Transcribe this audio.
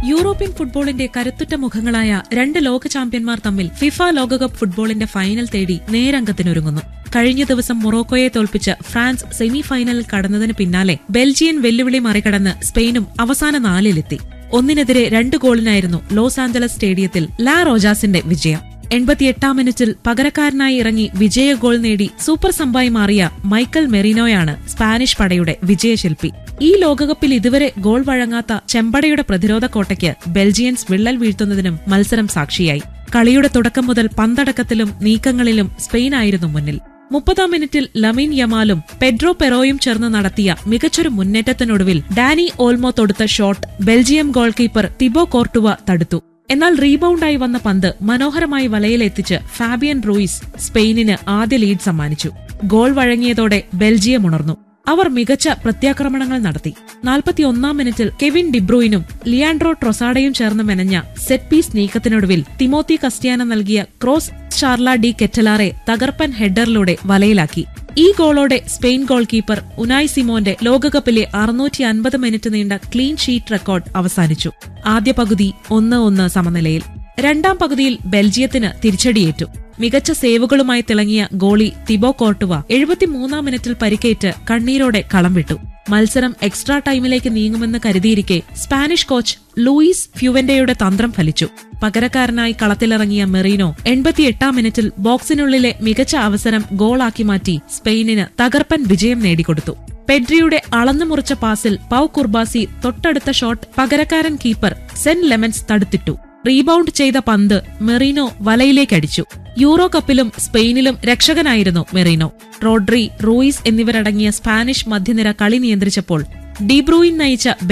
European ഫുട്ബോളിന്റെ കരുത്തുറ്റ മുഖങ്ങളായ രണ്ട് ലോക ചാമ്പ്യന്മാർ തമ്മിൽ ഫിഫ ലോകകപ്പ് ഫുട്ബോളിന്റെ ഫൈനൽ തേടി നേരംഗത്തിനൊരുങ്ങുന്നു കഴിഞ്ഞ ദിവസം മൊറോക്കോയെ തോൽപ്പിച്ച് ഫ്രാൻസ് സെമി ഫൈനലിൽ കടന്നതിന് പിന്നാലെ ബെൽജിയൻ വെല്ലുവിളി മറികടന്ന് സ്പെയിനും അവസാന നാലിലെത്തി ഒന്നിനെതിരെ രണ്ട് ഗോളിനായിരുന്നു ലോസ് ആഞ്ചലസ് സ്റ്റേഡിയത്തിൽ ലാ റോജാസിന്റെ വിജയം എൺപത്തിയെട്ടാം മിനിറ്റിൽ പകരക്കാരനായി ഇറങ്ങി വിജയ ഗോൾ നേടി സൂപ്പർ സംഭായി മാറിയ മൈക്കൽ മെറിനോയാണ് സ്പാനിഷ് പടയുടെ വിജയശില്പി ഈ ലോകകപ്പിൽ ഇതുവരെ ഗോൾ വഴങ്ങാത്ത ചെമ്പടയുടെ പ്രതിരോധ കോട്ടയ്ക്ക് ബെൽജിയൻസ് വിള്ളൽ വീഴ്ത്തുന്നതിനും മത്സരം സാക്ഷിയായി കളിയുടെ തുടക്കം മുതൽ പന്തടക്കത്തിലും നീക്കങ്ങളിലും സ്പെയിനായിരുന്നു മുന്നിൽ മുപ്പതാം മിനിറ്റിൽ ലമീൻ യമാലും പെഡ്രോ പെറോയും ചേർന്ന് നടത്തിയ മികച്ചൊരു മുന്നേറ്റത്തിനൊടുവിൽ ഡാനി ഓൾമോ തൊടുത്ത shot Belgium goal keeper Thibaut Courtois തടുത്തു എന്നാൽ റീബൌണ്ടായി വന്ന പന്ത് മനോഹരമായി വലയിലെത്തിച്ച് ഫാബിയൻ റൂയിസ് സ്പെയിനിന് ആദ്യ ലീഡ് സമ്മാനിച്ചു ഗോൾ വഴങ്ങിയതോടെ ബെൽജിയം ഉണർന്നു അവർ മികച്ച പ്രത്യാക്രമണങ്ങൾ നടത്തി നാൽപ്പത്തിയൊന്നാം മിനിറ്റിൽ കെവിൻ ഡിബ്രൂയിനും ലിയാൻഡ്രോ ട്രൊസാഡയും ചേർന്ന് മെനഞ്ഞ സെറ്റ് പീസ് നീക്കത്തിനൊടുവിൽ തിമോത്തി കസ്റ്റിയാന നൽകിയ ക്രോസ് ഷാർല ഡി കെറ്റലാറെ തകർപ്പൻ ഹെഡറിലൂടെ വലയിലാക്കി ഈ ഗോളോടെ സ്പെയിൻ ഗോൾ കീപ്പർ ഉനായ് സിമോന്റെ ലോകകപ്പിലെ അറുന്നൂറ്റി അൻപത് മിനിറ്റ് നീണ്ട ക്ലീൻ ഷീറ്റ് റെക്കോർഡ് അവസാനിച്ചു ആദ്യ പകുതി ഒന്ന് ഒന്ന് സമനിലയിൽ രണ്ടാം പകുതിയിൽ ബെൽജിയത്തിന് തിരിച്ചടിയേറ്റു മികച്ച സേവുകളുമായി തിളങ്ങിയ ഗോളി തിബോ കോർട്ടുവ എഴുപത്തിമൂന്നാം മിനിറ്റിൽ പരിക്കേറ്റ് കണ്ണീരോടെ കളം വിട്ടു മത്സരം എക്സ്ട്രാ ടൈമിലേക്ക് നീങ്ങുമെന്ന് കരുതിയിരിക്കെ സ്പാനിഷ് കോച്ച് ലൂയിസ് ഫ്യുവന്റെയുടെ തന്ത്രം ഫലിച്ചു പകരക്കാരനായി കളത്തിലിറങ്ങിയ മെറീനോ എൺപത്തിയെട്ടാം മിനിറ്റിൽ ബോക്സിനുള്ളിലെ മികച്ച അവസരം ഗോളാക്കി മാറ്റി സ്പെയിനിന് തകർപ്പൻ വിജയം നേടിക്കൊടുത്തു പെഡ്രിയുടെ അളന്നു മുറിച്ച പാസിൽ പൌ കുർബാസി തൊട്ടടുത്ത ഷോട്ട് പകരക്കാരൻ കീപ്പർ സെൻ ലെമൻസ് തടുത്തിട്ടു റീബൌണ്ട് ചെയ്ത പന്ത് മെറീനോ വലയിലേക്കടിച്ചു യൂറോ കപ്പിലും സ്പെയിനിലും രക്ഷകനായിരുന്നു മെറീനോ റോഡ്രി റൂയിസ് എന്നിവരടങ്ങിയ സ്പാനിഷ് മധ്യനിര കളി നിയന്ത്രിച്ചപ്പോൾ ഡിബ്രൂയിൻ നയിച്ച